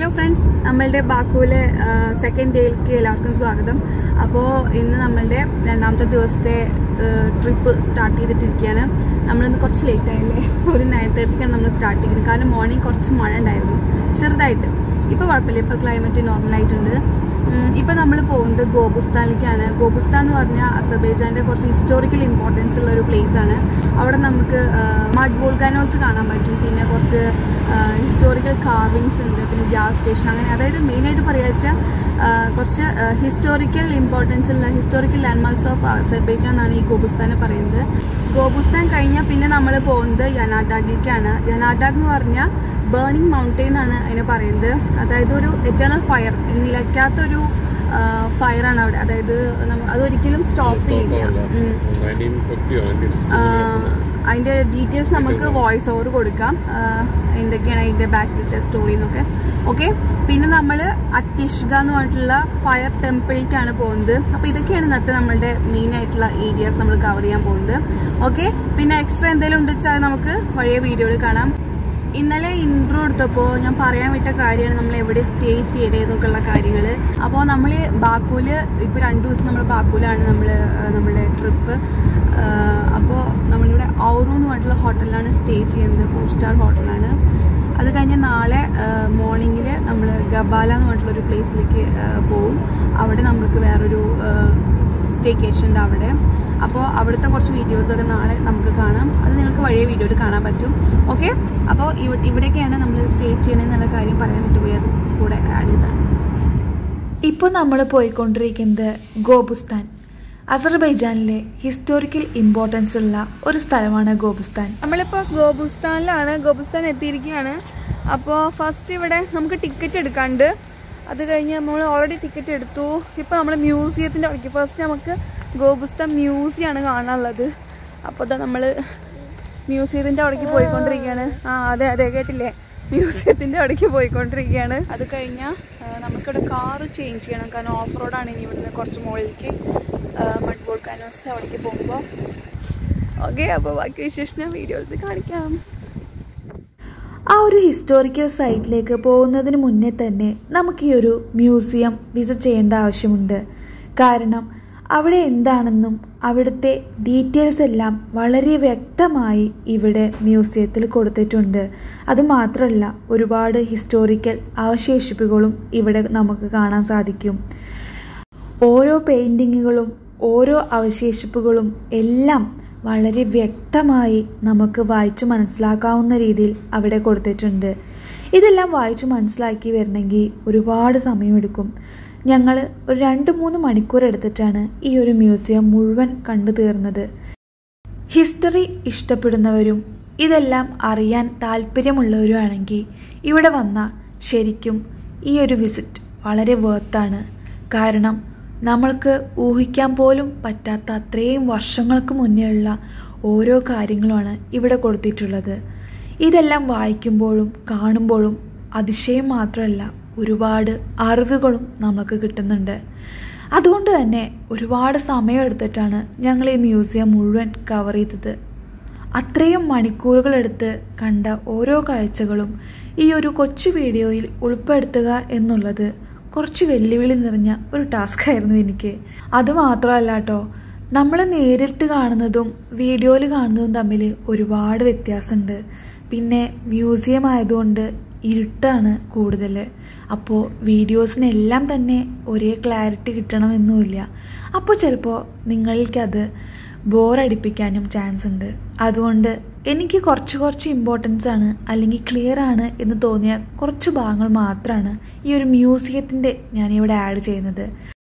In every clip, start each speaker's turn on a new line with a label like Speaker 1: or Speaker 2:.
Speaker 1: friends നമ്മളുടെ ബാക്കുവിലെ second ഡേയിലേക്ക് എല്ലാവർക്കും സ്വാഗതം അപ്പോൾ ഇന്ന് നമ്മളുടെ രണ്ടാമത്തെ ദിവസത്തെ ട്രിപ്പ് സ്റ്റാർട്ട് ചെയ്തിട്ടിരിക്കുകയാണ് നമ്മളിന്ന് കുറച്ച് ലേറ്റ് ആയില്ലേ ഒരു നയൻ തേർട്ടിക്കാണ് നമ്മൾ സ്റ്റാർട്ട് ചെയ്യുന്നത് കാരണം മോർണിംഗ് കുറച്ച് മഴ ഉണ്ടായിരുന്നു ചെറുതായിട്ട് ഇപ്പോൾ കുഴപ്പമില്ല ഇപ്പോൾ ക്ലൈമറ്റ് നോർമലായിട്ടുണ്ട് ഇപ്പോൾ നമ്മൾ പോകുന്നത് ഗോപുസ്ഥാനിലേക്കാണ് ഗോപുസ്ഥാൻ എന്ന് പറഞ്ഞാൽ അസർബൈജാൻ്റെ കുറച്ച് ഹിസ്റ്റോറിക്കൽ ഇമ്പോർട്ടൻസ് ഉള്ള ഒരു പ്ലേസ് ആണ് അവിടെ നമുക്ക് മഡ് വോൾഗാനോസ് കാണാൻ പറ്റും പിന്നെ കുറച്ച് ഹിസ്റ്റോറിക്കൽ കാർവിങ്സ് ഉണ്ട് പിന്നെ ഗ്യാസ് സ്റ്റേഷൻ അങ്ങനെ അതായത് മെയിനായിട്ട് പറയുക വെച്ചാൽ കുറച്ച് ഹിസ്റ്റോറിക്കൽ ഇമ്പോർട്ടൻസ് ഉള്ള ഹിസ്റ്റോറിക്കൽ ലാൻഡ്മാർക്സ് ഓഫ് അസർബൈജാൻ എന്നാണ് ഈ ഗോപുസ്ഥാനെ പറയുന്നത് ഗോപുസ്ഥാൻ കഴിഞ്ഞാൽ പിന്നെ നമ്മൾ പോകുന്നത് യനാട്ടാഗിലേക്കാണ് യനാട്ടാഗ് എന്ന് പറഞ്ഞാൽ ബേണിംഗ് മൗണ്ടെയിൻ എന്നാണ് അതിനെ പറയുന്നത് അതായത് ഒരു എറ്റേണൽ ഫയർ നിലയ്ക്കാത്തൊരു ഫയറാണ് അവിടെ അതായത് അതൊരിക്കലും സ്റ്റോപ്പ് ചെയ്യില്ല അതിൻ്റെ ഡീറ്റെയിൽസ് നമുക്ക് വോയിസ് ഓവർ കൊടുക്കാം എന്തൊക്കെയാണ് അതിൻ്റെ ബാക്കിലത്തെ സ്റ്റോറി എന്നൊക്കെ ഓക്കെ പിന്നെ നമ്മൾ അറ്റിഷ്ക എന്ന് പറഞ്ഞിട്ടുള്ള ഫയർ ടെമ്പിളിലേക്കാണ് പോകുന്നത് അപ്പോൾ ഇതൊക്കെയാണ് ഇന്നത്തെ നമ്മളുടെ മെയിൻ ആയിട്ടുള്ള ഏരിയാസ് നമ്മൾ കവർ ചെയ്യാൻ പോകുന്നത് ഓക്കെ പിന്നെ എക്സ്ട്രാ എന്തെങ്കിലും ഉണ്ടെച്ചാൽ നമുക്ക് വഴിയ വീഡിയോയിൽ കാണാം ഇന്നലെ ഇൻട്രോ എടുത്തപ്പോൾ ഞാൻ പറയാൻ വിട്ട കാര്യമാണ് നമ്മൾ എവിടെ സ്റ്റേ ചെയ്യേണ്ടതെന്നൊക്കെയുള്ള കാര്യങ്ങൾ അപ്പോൾ നമ്മൾ ബാക്കൂല് ഇപ്പോൾ രണ്ട് ദിവസം നമ്മൾ ബാക്കൂലാണ് നമ്മൾ നമ്മുടെ ട്രിപ്പ് അപ്പോൾ നമ്മളിവിടെ ഔറു എന്ന് പറഞ്ഞിട്ടുള്ള ഹോട്ടലിലാണ് സ്റ്റേ ചെയ്യുന്നത് ഫോർ സ്റ്റാർ ഹോട്ടലാണ് അത് കഴിഞ്ഞ് നാളെ മോർണിംഗിൽ നമ്മൾ ഗബാല എന്ന് പറഞ്ഞിട്ടുള്ളൊരു പ്ലേസിലേക്ക് പോവും അവിടെ നമ്മൾക്ക് വേറൊരു സ്റ്റേക്കേഷൻ ഉണ്ട് അവിടെ അപ്പോൾ അവിടുത്തെ കുറച്ച് വീഡിയോസൊക്കെ നാളെ നമുക്ക് കാണാം അത് നിങ്ങൾക്ക് വഴിയ വീഡിയോയിൽ കാണാൻ പറ്റും ഓക്കെ അപ്പോൾ ഇവിടെ ഇവിടെയൊക്കെയാണ് നമ്മൾ സ്റ്റേ ചെയ്യണമെന്നുള്ള കാര്യം പറയാൻ വിട്ടുപോയി അത് കൂടെ ആഡ് ചെയ്തതാണ്
Speaker 2: ഇപ്പോൾ നമ്മൾ പോയിക്കൊണ്ടിരിക്കുന്നത് ഗോപുസ്ഥാൻ അസർബൈജാനിലെ ഹിസ്റ്റോറിക്കൽ ഇമ്പോർട്ടൻസ് ഉള്ള ഒരു സ്ഥലമാണ് ഗോപുസ്ഥാൻ
Speaker 1: നമ്മളിപ്പോൾ ഗോപുസ്ഥാനിലാണ് ഗോപുസ്ഥാൻ എത്തിയിരിക്കുകയാണ് അപ്പോൾ ഫസ്റ്റ് ഇവിടെ നമുക്ക് ടിക്കറ്റ് എടുക്കാണ്ട് അത് കഴിഞ്ഞ് നമ്മൾ ഓൾറെഡി ടിക്കറ്റ് എടുത്തു ഇപ്പോൾ നമ്മൾ മ്യൂസിയത്തിൻ്റെ അവിടേക്ക് ഫസ്റ്റ് നമുക്ക് ഗോപുസ്ത മ്യൂസിയമാണ് കാണാനുള്ളത് അപ്പോൾ ഇതാ നമ്മൾ മ്യൂസിയത്തിൻ്റെ അവിടേക്ക് പോയിക്കൊണ്ടിരിക്കുകയാണ് ആ അതെ അതെ കേട്ടില്ലേ മ്യൂസിയത്തിൻ്റെ അവിടേക്ക് പോയിക്കൊണ്ടിരിക്കുകയാണ് അത് കഴിഞ്ഞാൽ നമുക്കിവിടെ കാറ് ചേഞ്ച് ചെയ്യണം കാരണം ഓഫ് റോഡാണ് ഇനി ഇവിടുന്ന് കുറച്ച് മുകളിലേക്ക് മഡ് വോൾക്കാനോസിൻ്റെ അവിടേക്ക് പോകുമ്പോൾ ഓക്കെ അപ്പോൾ ബാക്കി വിശേഷം വീഡിയോസ് കാണിക്കാം
Speaker 2: ആ ഒരു ഹിസ്റ്റോറിക്കൽ സൈറ്റിലേക്ക് പോകുന്നതിന് മുന്നേ തന്നെ നമുക്ക് ഈ ഒരു മ്യൂസിയം വിസിറ്റ് ചെയ്യേണ്ട ആവശ്യമുണ്ട് കാരണം അവിടെ എന്താണെന്നും അവിടുത്തെ ഡീറ്റെയിൽസ് എല്ലാം വളരെ വ്യക്തമായി ഇവിടെ മ്യൂസിയത്തിൽ കൊടുത്തിട്ടുണ്ട് അതുമാത്രമല്ല ഒരുപാട് ഹിസ്റ്റോറിക്കൽ അവശേഷിപ്പുകളും ഇവിടെ നമുക്ക് കാണാൻ സാധിക്കും ഓരോ പെയിൻറ്റിങ്ങുകളും ഓരോ അവശേഷിപ്പുകളും എല്ലാം വളരെ വ്യക്തമായി നമുക്ക് വായിച്ചു മനസ്സിലാക്കാവുന്ന രീതിയിൽ അവിടെ കൊടുത്തിട്ടുണ്ട് ഇതെല്ലാം വായിച്ചു മനസ്സിലാക്കി വരണമെങ്കിൽ ഒരുപാട് സമയമെടുക്കും ഞങ്ങൾ ഒരു രണ്ട് മൂന്ന് മണിക്കൂർ എടുത്തിട്ടാണ് ഈ ഒരു മ്യൂസിയം മുഴുവൻ കണ്ടു തീർന്നത് ഹിസ്റ്ററി ഇഷ്ടപ്പെടുന്നവരും ഇതെല്ലാം അറിയാൻ താല്പര്യമുള്ളവരുമാണെങ്കിൽ ഇവിടെ വന്ന ശരിക്കും ഈ ഒരു വിസിറ്റ് വളരെ വേർത്താണ് കാരണം നമ്മൾക്ക് ഊഹിക്കാൻ പോലും പറ്റാത്ത അത്രയും വർഷങ്ങൾക്ക് മുന്നേയുള്ള ഓരോ കാര്യങ്ങളുമാണ് ഇവിടെ കൊടുത്തിട്ടുള്ളത് ഇതെല്ലാം വായിക്കുമ്പോഴും കാണുമ്പോഴും അതിശയം മാത്രമല്ല ഒരുപാട് അറിവുകളും നമുക്ക് കിട്ടുന്നുണ്ട് അതുകൊണ്ട് തന്നെ ഒരുപാട് സമയമെടുത്തിട്ടാണ് ഞങ്ങൾ ഈ മ്യൂസിയം മുഴുവൻ കവർ ചെയ്തത് അത്രയും മണിക്കൂറുകളെടുത്ത് കണ്ട ഓരോ കാഴ്ചകളും ഈ ഒരു കൊച്ചു വീഡിയോയിൽ ഉൾപ്പെടുത്തുക എന്നുള്ളത് കുറച്ച് വെല്ലുവിളി നിറഞ്ഞ ഒരു ടാസ്ക് ആയിരുന്നു എനിക്ക് അതുമാത്രമല്ല കേട്ടോ നമ്മൾ നേരിട്ട് കാണുന്നതും വീഡിയോയിൽ കാണുന്നതും തമ്മിൽ ഒരുപാട് വ്യത്യാസമുണ്ട് പിന്നെ മ്യൂസിയം ആയതുകൊണ്ട് ഇരുട്ടാണ് കൂടുതൽ അപ്പോൾ വീഡിയോസിനെല്ലാം തന്നെ ഒരേ ക്ലാരിറ്റി കിട്ടണമെന്നുമില്ല അപ്പോൾ ചിലപ്പോൾ നിങ്ങൾക്കത് ബോറടിപ്പിക്കാനും ചാൻസ് ഉണ്ട് അതുകൊണ്ട് എനിക്ക് കുറച്ച് കുറച്ച് ഇമ്പോർട്ടൻസ് ആണ് അല്ലെങ്കിൽ ക്ലിയർ ആണ് എന്ന് തോന്നിയ കുറച്ച് ഭാഗങ്ങൾ മാത്രമാണ് ഈ ഒരു മ്യൂസിയത്തിൻ്റെ ഞാനിവിടെ ആഡ് ചെയ്യുന്നത്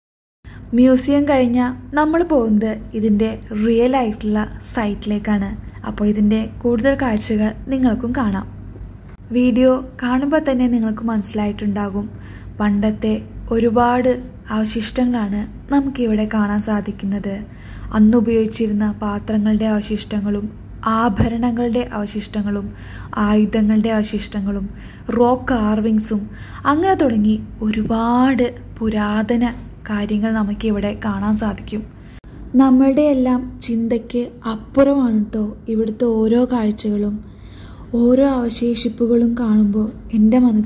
Speaker 2: മ്യൂസിയം കഴിഞ്ഞാൽ നമ്മൾ പോകുന്നത് ഇതിൻ്റെ റിയൽ ആയിട്ടുള്ള സൈറ്റിലേക്കാണ് അപ്പോൾ ഇതിൻ്റെ കൂടുതൽ കാഴ്ചകൾ നിങ്ങൾക്കും കാണാം വീഡിയോ കാണുമ്പോൾ തന്നെ നിങ്ങൾക്ക് മനസ്സിലായിട്ടുണ്ടാകും പണ്ടത്തെ ഒരുപാട് അവശിഷ്ടങ്ങളാണ് നമുക്കിവിടെ കാണാൻ സാധിക്കുന്നത് അന്ന് ഉപയോഗിച്ചിരുന്ന പാത്രങ്ങളുടെ അവശിഷ്ടങ്ങളും ആഭരണങ്ങളുടെ അവശിഷ്ടങ്ങളും ആയുധങ്ങളുടെ അവശിഷ്ടങ്ങളും റോക്ക് കാർവിങ്സും അങ്ങനെ തുടങ്ങി ഒരുപാട് പുരാതന കാര്യങ്ങൾ നമുക്കിവിടെ കാണാൻ സാധിക്കും നമ്മളുടെ എല്ലാം ചിന്തയ്ക്ക് അപ്പുറമാണ് കേട്ടോ ഇവിടുത്തെ ഓരോ കാഴ്ചകളും ഓരോ അവശേഷിപ്പുകളും കാണുമ്പോൾ എൻ്റെ മനസ്സിൽ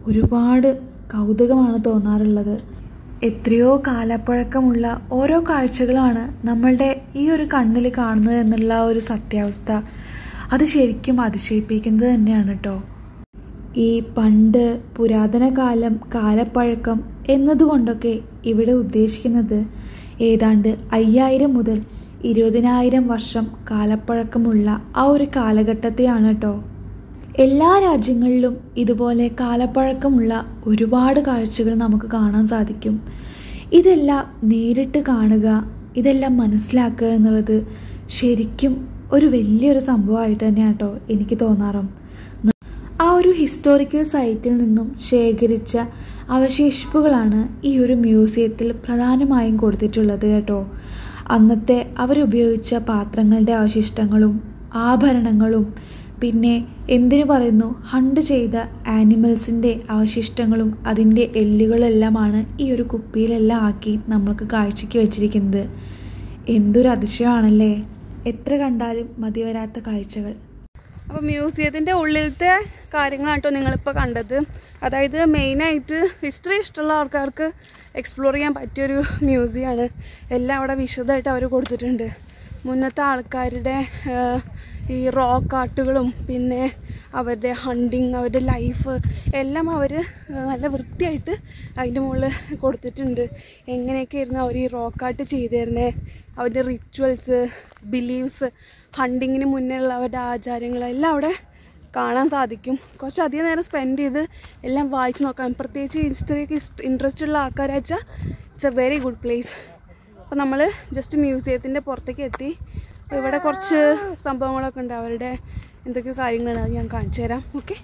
Speaker 2: ഒരുപാട് കൗതുകമാണ് തോന്നാറുള്ളത് എത്രയോ കാലപ്പഴക്കമുള്ള ഓരോ കാഴ്ചകളാണ് നമ്മളുടെ ഈ ഒരു കണ്ണിൽ കാണുന്നത് എന്നുള്ള ഒരു സത്യാവസ്ഥ അത് ശരിക്കും അതിശയിപ്പിക്കുന്നത് തന്നെയാണ് കേട്ടോ ഈ പണ്ട് പുരാതന കാലം കാലപ്പഴക്കം എന്നതുകൊണ്ടൊക്കെ ഇവിടെ ഉദ്ദേശിക്കുന്നത് ഏതാണ്ട് അയ്യായിരം മുതൽ ഇരുപതിനായിരം വർഷം കാലപ്പഴക്കമുള്ള ആ ഒരു കാലഘട്ടത്തെയാണ് കേട്ടോ എല്ലാ രാജ്യങ്ങളിലും ഇതുപോലെ കാലപ്പഴക്കമുള്ള ഒരുപാട് കാഴ്ചകൾ നമുക്ക് കാണാൻ സാധിക്കും ഇതെല്ലാം നേരിട്ട് കാണുക ഇതെല്ലാം മനസ്സിലാക്കുക എന്നുള്ളത് ശരിക്കും ഒരു വലിയൊരു സംഭവമായിട്ട് തന്നെയാണ് കേട്ടോ എനിക്ക് തോന്നാറും ആ ഒരു ഹിസ്റ്റോറിക്കൽ സൈറ്റിൽ നിന്നും ശേഖരിച്ച അവശേഷിപ്പുകളാണ് ഈ ഒരു മ്യൂസിയത്തിൽ പ്രധാനമായും കൊടുത്തിട്ടുള്ളത് കേട്ടോ അന്നത്തെ അവരുപയോഗിച്ച പാത്രങ്ങളുടെ അവശിഷ്ടങ്ങളും ആഭരണങ്ങളും പിന്നെ എന്തിനു പറയുന്നു ഹണ്ട് ചെയ്ത ആനിമൽസിൻ്റെ അവശിഷ്ടങ്ങളും അതിൻ്റെ എല്ലുകളെല്ലാമാണ് ഈ ഒരു കുപ്പിയിലെല്ലാം ആക്കി നമ്മൾക്ക് കാഴ്ചയ്ക്ക് വെച്ചിരിക്കുന്നത് എന്തൊരു അതിശയമാണല്ലേ എത്ര കണ്ടാലും മതിവരാത്ത കാഴ്ചകൾ
Speaker 1: അപ്പോൾ മ്യൂസിയത്തിൻ്റെ ഉള്ളിലത്തെ കാര്യങ്ങളാണ് കേട്ടോ നിങ്ങളിപ്പോൾ കണ്ടത് അതായത് മെയിനായിട്ട് ഹിസ്റ്ററി ഇഷ്ടമുള്ള ആൾക്കാർക്ക് എക്സ്പ്ലോർ ചെയ്യാൻ പറ്റിയൊരു മ്യൂസിയമാണ് എല്ലാം അവിടെ വിശദമായിട്ട് അവർ കൊടുത്തിട്ടുണ്ട് മുന്നത്തെ ആൾക്കാരുടെ ആഹ്, ഈ റോക്ക് ആർട്ടുകളും പിന്നെ അവരുടെ ഹണ്ടിങ് അവരുടെ ലൈഫ് എല്ലാം അവർ നല്ല വൃത്തിയായിട്ട് അതിൻ്റെ മുകളിൽ കൊടുത്തിട്ടുണ്ട് എങ്ങനെയൊക്കെയായിരുന്നു അവർ ഈ റോക്ക് ആർട്ട് ചെയ്തിരുന്നത് അവരുടെ റിച്വൽസ് ബിലീവ്സ് ഹണ്ടിങ്ങിന് മുന്നേ ഉള്ള അവരുടെ ആചാരങ്ങൾ എല്ലാം അവിടെ കാണാൻ സാധിക്കും കുറച്ച് അധികം നേരം സ്പെൻഡ് ചെയ്ത് എല്ലാം വായിച്ച് നോക്കാം പ്രത്യേകിച്ച് ഹിസ്റ്ററിക്ക് ഇൻട്രസ്റ്റ് ഉള്ള ആൾക്കാരെ വെച്ചാൽ it's a very good place അപ്പോൾ നമ്മൾ ജസ്റ്റ് മ്യൂസിയത്തിൻ്റെ പുറത്തേക്ക് എത്തി അപ്പോൾ ഇവിടെ കുറച്ച് സംഭവങ്ങളൊക്കെ ഉണ്ട് അവരുടെ എന്തൊക്കെയോ കാര്യങ്ങളാണ് അത് ഞാൻ കാണിച്ചു തരാം ഓക്കെ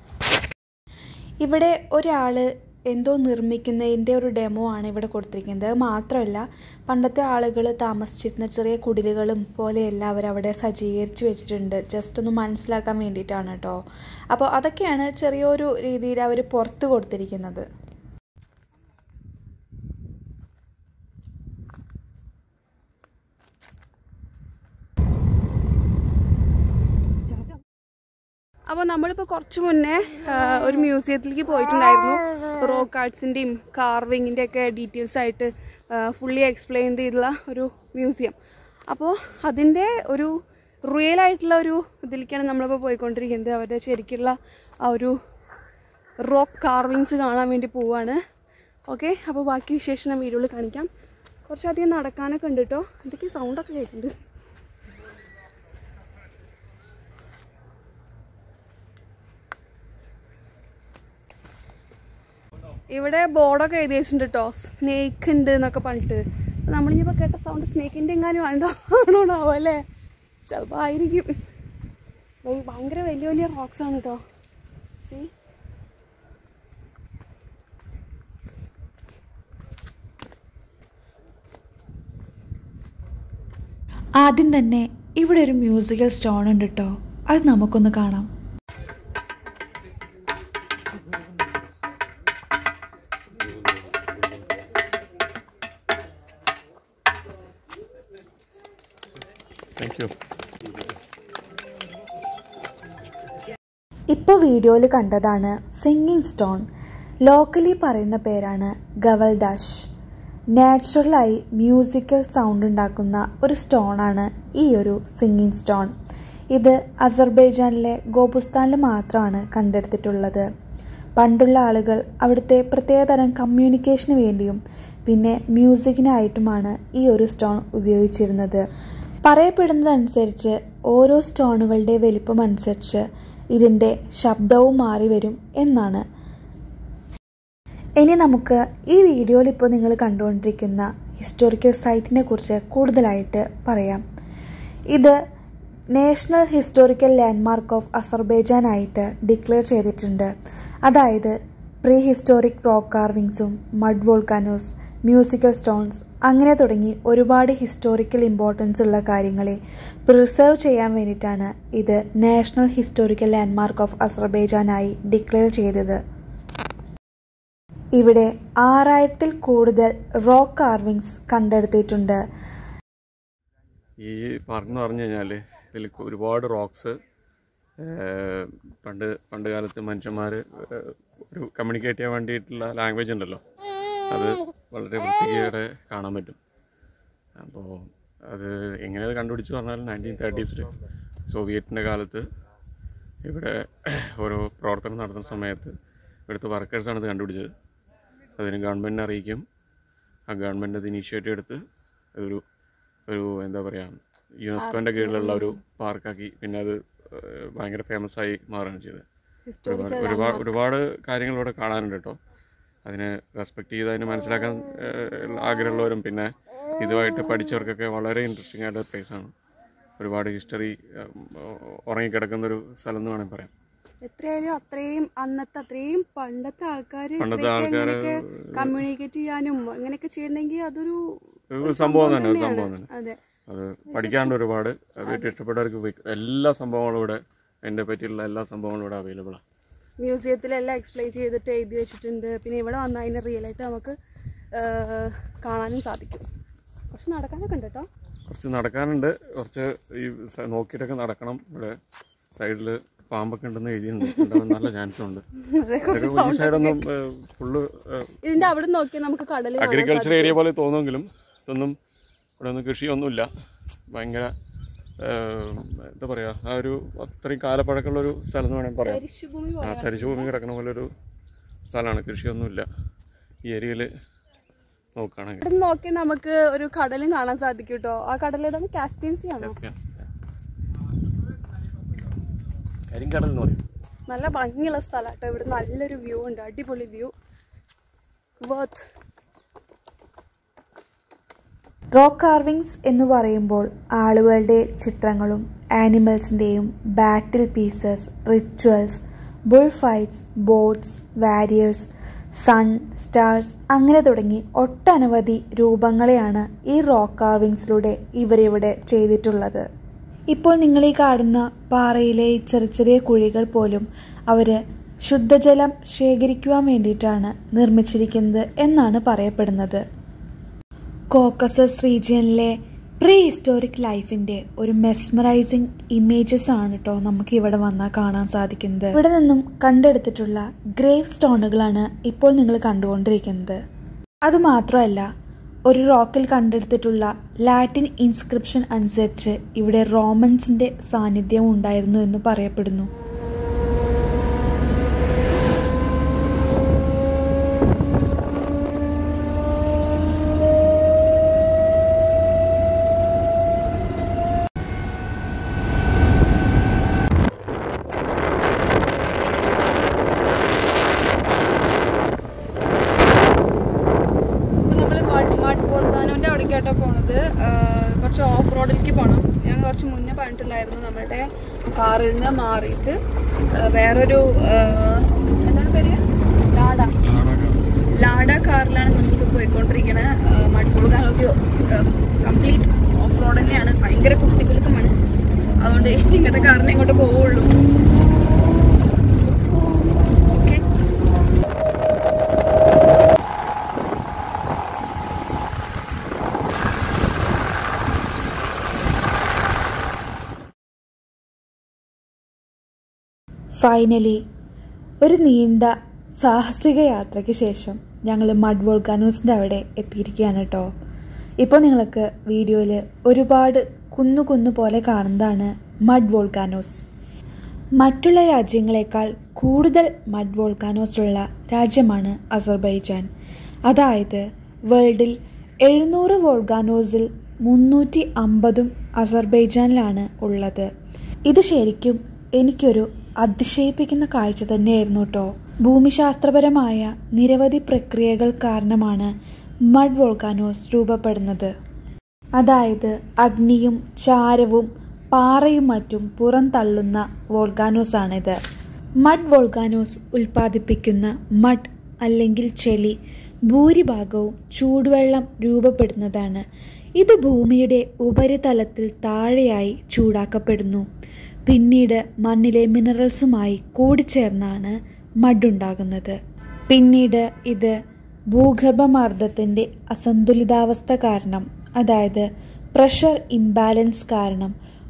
Speaker 2: ഇവിടെ ഒരാൾ എന്തോ നിർമ്മിക്കുന്നതിൻ്റെ ഒരു ഡെമോ ആണ് ഇവിടെ കൊടുത്തിരിക്കുന്നത് അത് മാത്രമല്ല പണ്ടത്തെ ആളുകൾ താമസിച്ചിരുന്ന ചെറിയ കുടിലുകളും പോലെയെല്ലാം അവരവിടെ സജ്ജീകരിച്ച് വെച്ചിട്ടുണ്ട് ജസ്റ്റ് ഒന്ന് മനസ്സിലാക്കാൻ വേണ്ടിയിട്ടാണ് കേട്ടോ അപ്പോൾ അതൊക്കെയാണ് ചെറിയൊരു രീതിയിൽ അവർ പുറത്ത് കൊടുത്തിരിക്കുന്നത്
Speaker 1: അപ്പോൾ നമ്മളിപ്പോൾ കുറച്ച് മുന്നേ ആ, ഒരു മ്യൂസിയത്തിലേക്ക് പോയിട്ടുണ്ടായിരുന്നു റോക്ക് ആർട്സിൻ്റെയും കാർവിങ്ങിൻ്റെ ഒക്കെ ഡീറ്റെയിൽസ് ആയിട്ട് ഫുള്ളി എക്സ്പ്ലെയിൻ ചെയ്തുള്ള ഒരു മ്യൂസിയം അപ്പോൾ അതിൻ്റെ ഒരു റിയൽ ആയിട്ടുള്ള ഒരു ഇതിലേക്കാണ് നമ്മളിപ്പോൾ പോയിക്കൊണ്ടിരിക്കുന്നത് അവരുടെ ശരിക്കുള്ള ആ ഒരു റോക്ക് കാർവിങ്സ് കാണാൻ വേണ്ടി പോവാണ് ഓക്കെ അപ്പോൾ ബാക്കി വിശേഷം ഞാൻ വീഡിയോയിൽ കാണിക്കാം കുറച്ചധികം നടക്കാനൊക്കെ ഉണ്ട് കേട്ടോ എന്തൊക്കെ സൗണ്ടൊക്കെ കേൾക്കുന്നുണ്ട് ഇവിടെ ബോർഡൊക്കെ എഴുതി വെച്ചിട്ടുണ്ട് കേട്ടോ സ്നേക്ക് ഉണ്ട് എന്നൊക്കെ പറഞ്ഞിട്ട് അപ്പൊ നമ്മളിപ്പോൾ കേട്ട സൗണ്ട് സ്നേക്കിൻ്റെ എങ്ങാനും ആണോ ആണോണാവോ അല്ലേ ചിലപ്പോൾ ആയിരിക്കും ഭയ- ഭയങ്കര വലിയ വലിയ റോക്സ് ആണ് കേട്ടോ സി
Speaker 2: ആദ്യം തന്നെ ഇവിടെ ഒരു മ്യൂസിക്കൽ സ്റ്റോൺ ഉണ്ട് കേട്ടോ അത് നമുക്കൊന്ന് കാണാം
Speaker 3: താങ്ക് യു
Speaker 2: ഇപ്പോൾ വീഡിയോയിൽ കണ്ടതാണ് സിംഗിങ് സ്റ്റോൺ ലോക്കലി പറയുന്ന പേരാണ് ഗവൽ ഡാഷ് നാച്ചുറലായി മ്യൂസിക്കൽ സൗണ്ട് ഉണ്ടാക്കുന്ന ഒരു സ്റ്റോണാണ് ഈ ഒരു സിംഗിങ് സ്റ്റോൺ ഇത് അസർബൈജാനിലെ ഗോപുസ്ഥാനിൽ മാത്രമാണ് കണ്ടെടുത്തിട്ടുള്ളത് പണ്ടുള്ള ആളുകൾ അവിടുത്തെ പ്രത്യേകതരം കമ്മ്യൂണിക്കേഷന് വേണ്ടിയും പിന്നെ മ്യൂസിക്കിനായിട്ടുമാണ് ഈ ഒരു സ്റ്റോൺ ഉപയോഗിച്ചിരുന്നത് പറയപ്പെടുന്നതനുസരിച്ച് ഓരോ സ്റ്റോണുകളുടെ വലിപ്പം അനുസരിച്ച് ഇതിൻ്റെ ശബ്ദവും മാറി വരും എന്നാണ് ഇനി നമുക്ക് ഈ വീഡിയോയിൽ ഇപ്പോൾ നിങ്ങൾ കണ്ടുകൊണ്ടിരിക്കുന്ന ഹിസ്റ്റോറിക്കൽ സൈറ്റിനെ കുറിച്ച് കൂടുതലായിട്ട് പറയാം ഇത് national historical landmark of Azerbaijan ആയിട്ട് ഡിക്ലെയർ ചെയ്തിട്ടുണ്ട് അതായത് പ്രീ ഹിസ്റ്റോറിക് റോക്ക് കാർവിങ്സും മഡ് വോൾക്കാനോസ് മ്യൂസിക്കൽ സ്റ്റോൺസ് അങ്ങനെ തുടങ്ങി ഒരുപാട് ഹിസ്റ്റോറിക്കൽ ഇമ്പോർട്ടൻസ് ഉള്ള കാര്യങ്ങളെ പ്രിസർവ് ചെയ്യാൻ വേണ്ടിയിട്ടാണ് ഇത് നാഷണൽ ഹിസ്റ്റോറിക്കൽ ലാൻഡ്മാർക്ക് ഓഫ് അസർബൈജാനായി ഡിക്ലെയർ ചെയ്തത് ഇവിടെ ആറായിരത്തിൽ കൂടുതൽ റോക്ക് കാർവിങ്സ് കണ്ടെടുത്തിട്ടുണ്ട്
Speaker 3: ഈ പാർക്ക് എന്ന് പറഞ്ഞു കഴിഞ്ഞാൽ ഇതിൽ ഒരുപാട് റോക്സ് ഏഹ്, പണ്ട് പണ്ട് കാലത്ത് മനുഷ്യന്മാർ ഒരു കമ്മ്യൂണിക്കേറ്റ് ചെയ്യാൻ വേണ്ടിയിട്ടുള്ള ലാംഗ്വേജ് ഉണ്ടല്ലോ അത് വളരെ വൃത്തിയോടെ കാണാൻ പറ്റും അപ്പോൾ അത് എങ്ങനെ അത് കണ്ടുപിടിച്ച് പറഞ്ഞാൽ നയൻറ്റീൻ തേർട്ടീസിൽ സോവിയറ്റിൻ്റെ കാലത്ത് ഇവിടെ ഓരോ പ്രവർത്തനം നടത്തുന്ന സമയത്ത് ഇവിടുത്തെ വർക്കേഴ്സാണ് ഇത് കണ്ടുപിടിച്ചത് അതിന് ഗവൺമെൻറ്റിനെ അറിയിക്കും ആ ഗവൺമെൻറ് അത് ഇനീഷ്യേറ്റീവ് എടുത്ത് അതൊരു ഒരു എന്താ പറയുക യുനെസ്കോൻ്റെ കീഴിലുള്ള ഒരു പാർക്കാക്കി പിന്നെ അത് ഏഹ്, ഭയങ്കര ഫേമസ് ആയി മാറുകയാണ് ചെയ്തത് ഒരുപാട് ഒരുപാട് ഒരുപാട് കാര്യങ്ങൾ ഇവിടെ കാണാനുണ്ട് കേട്ടോ അതിനെ റെസ്പെക്ട് ചെയ്ത് അതിനെ മനസ്സിലാക്കാൻ ഏഹ്, ആഗ്രഹമുള്ളവരും പിന്നെ ഇതുമായിട്ട് പഠിച്ചവർക്കൊക്കെ വളരെ ഇൻട്രസ്റ്റിംഗ് ആയിട്ടുള്ള place ആണ് ഒരുപാട് ഹിസ്റ്ററി ഉറങ്ങിക്കിടക്കുന്ന ഒരു സ്ഥലം എന്ന് വേണമെങ്കിൽ പറയാം
Speaker 1: എത്രയായാലും അത്രയും അന്നത്തെ അത്രയും പണ്ടത്തെ ആൾക്കാർ
Speaker 3: പണ്ടത്തെ ആൾക്കാര്
Speaker 1: കമ്മ്യൂണിക്കേറ്റ് ചെയ്യാനും അങ്ങനെയൊക്കെ ചെയ്യണമെങ്കിൽ അതൊരു
Speaker 3: ഒരു സംഭവം തന്നെ ഒരു സംഭവം തന്നെ
Speaker 1: അതെ
Speaker 3: അത് പഠിക്കാണ്ട് ഒരുപാട് അത് ഇഷ്ടപ്പെട്ടവർക്ക് പോയി എല്ലാ സംഭവങ്ങളും ഇവിടെ അതിനെ പറ്റിയുള്ള എല്ലാ സംഭവങ്ങളും ഇവിടെ അവൈലബിൾ ആണ്
Speaker 1: മ്യൂസിയത്തിലെല്ലാം എക്സ്പ്ലെയിൻ ചെയ്തിട്ട് എഴുതി വെച്ചിട്ടുണ്ട് പിന്നെ ഇവിടെ വന്നാൽ അതിനെ റിയൽ ആയിട്ട് നമുക്ക് ആ, കാണാനും സാധിക്കും കുറച്ച് നടക്കാനൊക്കെ ഉണ്ട് കേട്ടോ
Speaker 3: കുറച്ച് നടക്കാനുണ്ട് കുറച്ച് ഈ സ- നോക്കിയിട്ടൊക്കെ നടക്കണം ഇവിടെ സൈഡിൽ പാമ്പൊക്കെ ഉണ്ടെന്ന് എഴുതിയിട്ടുണ്ട് ഉണ്ടാവാൻ നല്ല ചാൻസും ഉണ്ട് ഇതൊക്കെ ഈ സൈഡൊന്നും ഫുള്ള്
Speaker 1: ഇതിന്റെ അവിടെ നോക്കിയാൽ നമുക്ക് കടൽ കാണാൻ
Speaker 3: അഗ്രികൾച്ചർ ഏരിയ പോലെ തോന്നുമെങ്കിലും ഇതൊന്നും ഇവിടെ ഒന്നും കൃഷിയൊന്നുമില്ല ഭയങ്കര ഏഹ്, എന്താ പറയുക ആ ഒരു അത്രയും കാലപ്പഴക്കമുള്ള ഒരു സ്ഥലം എന്ന് വേണമെങ്കിൽ പറയാം
Speaker 1: തരിശുഭൂമി
Speaker 3: ആ തരിശുഭൂമി കിടക്കുന്ന പോലെ ഒരു സ്ഥലമാണ് കൃഷിയൊന്നുമില്ല ഈ ഏരിയയിൽ നോക്കുകയാണെങ്കിൽ
Speaker 1: ഇവിടെ നോക്കി നമുക്ക് ഒരു കടലും കാണാൻ സാധിക്കും കേട്ടോ ആ കടൽ ഏതാണ് കാസ്പിയൻ സീ ആണോ
Speaker 3: കരിങ്കടൽ എന്ന് പറയും
Speaker 1: നല്ല ഭംഗിയുള്ള സ്ഥലം കേട്ടോ ഇവിടെ നല്ലൊരു വ്യൂ ഉണ്ട് അടിപൊളി വ്യൂ വർത്ത്
Speaker 2: റോക്ക് കാർവിങ്സ് എന്ന് പറയുമ്പോൾ ആളുകളുടെ ചിത്രങ്ങളും ആനിമൽസിൻ്റെയും battle pieces rituals bull fights boats warriors sun stars അങ്ങനെ തുടങ്ങി ഒട്ടനവധി രൂപങ്ങളെയാണ് ഈ റോക്ക് കാർവിങ്സിലൂടെ ഇവരിവിടെ ചെയ്തിട്ടുള്ളത് ഇപ്പോൾ നിങ്ങൾ ഈ കാണുന്ന പാറയിലെ ഈ ചെറിയ ചെറിയ കുഴികൾ പോലും അവർ ശുദ്ധജലം ശേഖരിക്കുവാൻ വേണ്ടിയിട്ടാണ് നിർമ്മിച്ചിരിക്കുന്നത് എന്നാണ് പറയപ്പെടുന്നത് കോക്കസസ് റീജിയനിലെ പ്രീ ഹിസ്റ്റോറിക് ലൈഫിന്റെ ഒരു മെസ്മറൈസിങ് ഇമേജസ് ആണ് കേട്ടോ നമുക്ക് ഇവിടെ വന്നാൽ കാണാൻ സാധിക്കുന്നത് ഇവിടെ നിന്നും കണ്ടെടുത്തിട്ടുള്ള ഗ്രേവ് സ്റ്റോണുകളാണ് ഇപ്പോൾ നിങ്ങൾ കണ്ടുകൊണ്ടിരിക്കുന്നത് അതുമാത്രമല്ല ഒരു റോക്കിൽ കണ്ടെടുത്തിട്ടുള്ള ലാറ്റിൻ ഇൻസ്ക്രിപ്ഷൻ അനുസരിച്ച് ഇവിടെ റോമൻസിന്റെ സാന്നിധ്യം ഉണ്ടായിരുന്നു എന്ന് പറയപ്പെടുന്നു
Speaker 1: നമ്മൾ മഡ് പോർദാനോന്റെ അവിടേക്കാട്ടോ പോണത് ആ, കുറച്ച് ഓഫ് റോഡിലേക്ക് പോകണം ഞാൻ കുറച്ച് മുന്നേ പറഞ്ഞിട്ടുണ്ടായിരുന്നു നമ്മുടെ കാറിൽ നിന്ന് മാറിയിട്ട് ആ, വേറൊരു ആ, എന്താണ് പേര് ലാഡ ലാഡ കാറിലാണ് നമ്മളിപ്പോൾ പോയിക്കൊണ്ടിരിക്കുന്നത് മഡ് പോർദാനോക്ക് കംപ്ലീറ്റ് ഓഫ് റോഡ് തന്നെയാണ് ഭയങ്കര കുത്തിക്കുലുക്കമാണ് അതുകൊണ്ട് ഇങ്ങനത്തെ കാറിനെ ഇങ്ങോട്ട് പോവുള്ളൂ ഓക്കെ
Speaker 2: ഫൈനലി ഒരു നീണ്ട സാഹസിക യാത്രയ്ക്ക് ശേഷം ഞങ്ങൾ മഡ് വോൾക്കാനോസിൻ്റെ അവിടെ എത്തിയിരിക്കുകയാണ് കേട്ടോ ഇപ്പോൾ നിങ്ങൾക്ക് വീഡിയോയിൽ ഒരുപാട് കുന്നു കുന്നു പോലെ കാണുന്നതാണ് മഡ് വോൾക്കാനോസ് മറ്റുള്ള രാജ്യങ്ങളെക്കാൾ കൂടുതൽ മഡ് വോൾക്കാനോസ് ഉള്ള രാജ്യമാണ് അസർബൈജാൻ അതായത് വേൾഡിൽ എഴുന്നൂറ് വോൾഗാനോസിൽ മുന്നൂറ്റി അമ്പതും അസർബൈജാനിലാണ് ഉള്ളത് ഇത് ശരിക്കും എനിക്കൊരു അതിശയിപ്പിക്കുന്ന കാഴ്ച തന്നെയായിരുന്നു കേട്ടോ ഭൂമിശാസ്ത്രപരമായ നിരവധി പ്രക്രിയകൾ കാരണമാണ് മഡ് വോൾക്കാനോസ് രൂപപ്പെടുന്നത് അതായത് അഗ്നിയും ചാരവും പാറയും മറ്റും പുറന്തള്ളുന്ന വോൾഗാനോസാണിത് മഡ് വോൾഗാനോസ് ഉൽപ്പാദിപ്പിക്കുന്ന മഡ് അല്ലെങ്കിൽ ചെളി ഭൂരിഭാഗവും ചൂടുവെള്ളം രൂപപ്പെടുന്നതാണ് ഇത് ഭൂമിയുടെ ഉപരിതലത്തിൽ താഴെയായി ചൂടാക്കപ്പെടുന്നു പിന്നീട് മണ്ണിലെ മിനറൽസുമായി കൂടിച്ചേർന്നാണ് മഡ് ഉണ്ടാകുന്നത് പിന്നീട് ഇത് ഭൂഗർഭമർദ്ദത്തിൻ്റെ അസന്തുലിതാവസ്ഥ കാരണം അതായത് പ്രഷർ ഇംബാലൻസ് കാരണം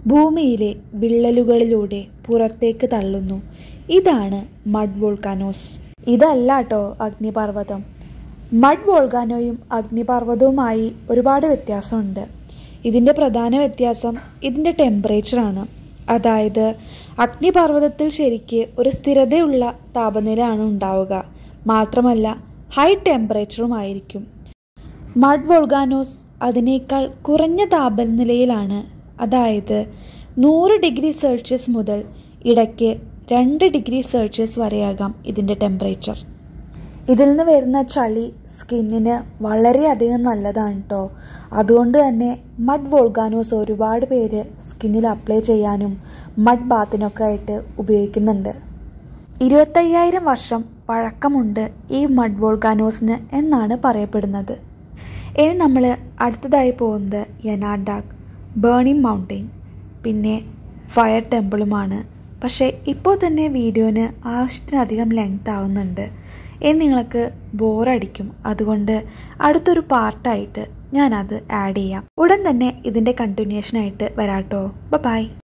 Speaker 2: ഭൂമിയിലെ വിള്ളലുകളിലൂടെ പുറത്തേക്ക് തള്ളുന്നു ഇതാണ് മഡ് വോൾക്കാനോസ് ഇതല്ല കേട്ടോ അഗ്നിപർവ്വതം മഡ് വോൾഗാനോയും അഗ്നിപർവ്വതവുമായി ഒരുപാട് വ്യത്യാസമുണ്ട് ഇതിൻ്റെ പ്രധാന വ്യത്യാസം ഇതിൻ്റെ ടെമ്പറേച്ചറാണ് അതായത് അഗ്നിപർവ്വതത്തിൽ ശരിക്ക് ഒരു സ്ഥിരതയുള്ള താപനിലയാണ് ഉണ്ടാവുക മാത്രമല്ല ഹൈ ടെമ്പറേച്ചറുമായിരിക്കും മഡ് വോൾഗാനോസ് അതിനേക്കാൾ കുറഞ്ഞ താപനിലയിലാണ് അതായത് നൂറ് ഡിഗ്രി സെൽഷ്യസ് മുതൽ ഇടയ്ക്ക് രണ്ട് ഡിഗ്രി സെൽഷ്യസ് വരെയാകാം ഇതിൻ്റെ ടെമ്പറേച്ചർ ഇതിൽ നിന്ന് വരുന്ന ചളി സ്കിന്നിന് വളരെയധികം നല്ലതാണ് കേട്ടോ അതുകൊണ്ട് തന്നെ മഡ് വോൾഗാനോസ് ഒരുപാട് പേര് സ്കിന്നിൽ അപ്ലൈ ചെയ്യാനും മഡ് ബാത്തിനൊക്കെ ആയിട്ട് ഉപയോഗിക്കുന്നുണ്ട് ഇരുപത്തയ്യായിരം വർഷം പഴക്കമുണ്ട് ഈ മഡ് വോൾഗാനോസിന് എന്നാണ് പറയപ്പെടുന്നത് ഇനി നമ്മൾ അടുത്തതായി പോകുന്നത് യനാഡാക് ബേണിംഗ് മൗണ്ടെയിൻ പിന്നെ ഫയർ ടെമ്പിളുമാണ് പക്ഷേ ഇപ്പോൾ തന്നെ വീഡിയോന് ആവശ്യത്തിനധികം ലെങ്ത് ആവുന്നുണ്ട് ഇനി നിങ്ങൾക്ക് ബോറടിക്കും അതുകൊണ്ട് അടുത്തൊരു പാർട്ടായിട്ട് ഞാനത് ആഡ് ചെയ്യാം ഉടൻ തന്നെ ഇതിൻ്റെ കണ്ടിന്യൂഷനായിട്ട് വരാട്ടോ ബൈ